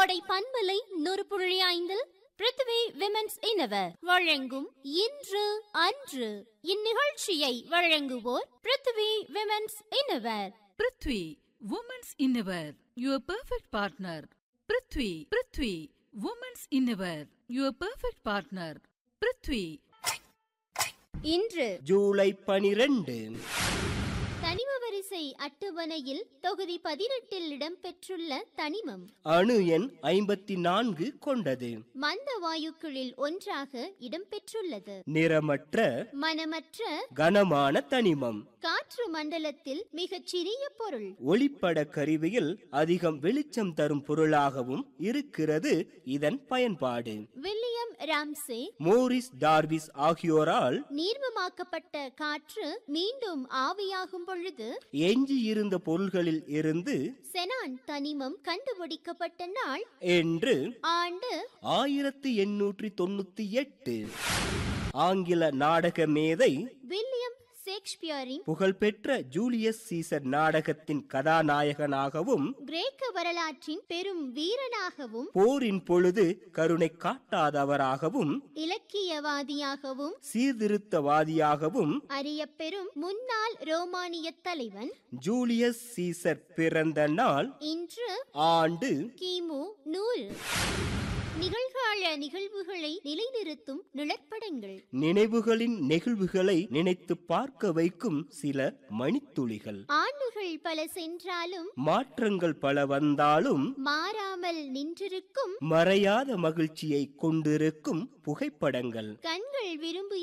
கோடை பண்பலை நூறு புள்ளி ஐந்தில் பிருத்திவி விமென்ஸ் இனவர் வழங்கும் இன்று அன்று இந்நிகழ்ச்சியை வழங்குவோர் Prithvi women's innerwear Prithvi women's innerwear your perfect partner Prithvi Prithvi women's innerwear your perfect partner Prithvi இன்று ஜூலை பனிரெண்டு தனிம வரிசை அட்டவணையில் தொகுதி பதினெட்டில் இடம்பெற்றுள்ள தனிமம் அணு எண் ஐம்பத்தி நான்கு கொண்டது மந்த வாயுக்களில் ஒன்றாக இடம்பெற்றுள்ளது நிறமற்ற மனமற்ற கனமான தனிமம் காற்று மண்டலத்தில் மிகச் சிறிய பொருள் ஒளிப்பட கருவியில் அதிகம் வெளிச்சம் தரும் பொருளாகவும் இருக்கிறது இதன் பயன்பாடு வில்லியம் ராம்சே மோரிஸ் டார்விஸ் ஆகியோரால் நீர்மமாக்கப்பட்ட காற்று மீண்டும் ஆவியாகும் பொழுது எஞ்சியிருந்த பொருள்களில் இருந்து செனான் தனிமம் கண்டுபிடிக்கப்பட்ட நாள் என்று ஆண்டு ஆயிரத்தி எண்ணூற்றி தொண்ணூத்தி எட்டு ஆங்கில நாடக மேதை வில்லியம் ஷேக்ஸ்பியரின் புகழ்பெற்ற ஜூலியஸ் சீசர் நாடகத்தின் கதாநாயகனாகவும் கிரேக்க வரலாற்றின் பெரும் வீரனாகவும் போரின் பொழுது கருணை காட்டாதவராகவும் இலக்கியவாதியாகவும் சீர்திருத்தவாதியாகவும் அறியப்பெறும் முன்னாள் ரோமானிய தலைவன் ஜூலியஸ் சீசர் பிறந்த நாள் இன்று ஆண்டு கிமு நூறு நிகழ்கால நிகழ்வுகளை நிலைநிறுத்தும் நிழற்படங்கள் நினைவுகளின் நெகிழ்வுகளை நினைத்து பார்க்க வைக்கும் சில மணித்துளிகள் ஆண்டுகள் பல சென்றாலும் மாற்றங்கள் பல வந்தாலும் மாறாமல் நின்றிருக்கும் மறையாத மகிழ்ச்சியை கொண்டிருக்கும் புகைப்படங்கள் கண்கள் விரும்பு